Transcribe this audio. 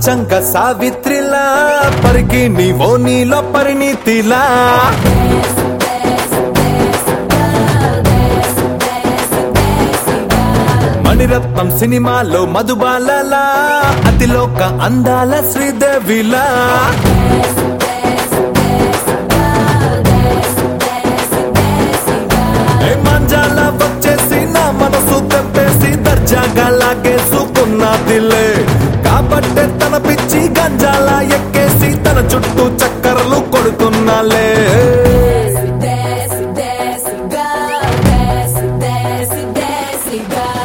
అచ్చంక సావిత్రిలా పరికి నీవో నీలో పరిణితిలా మణిరత్నం సినిమాలో మధుబాలలా అతిలోక అందాల శ్రీదేవిలా ఏ మంజాల వచ్చేసి నా మనసు తెంపేసి దర్జాగా లాగేసుకున్నదిలే కాబట్టే తన పిచ్చి గంజ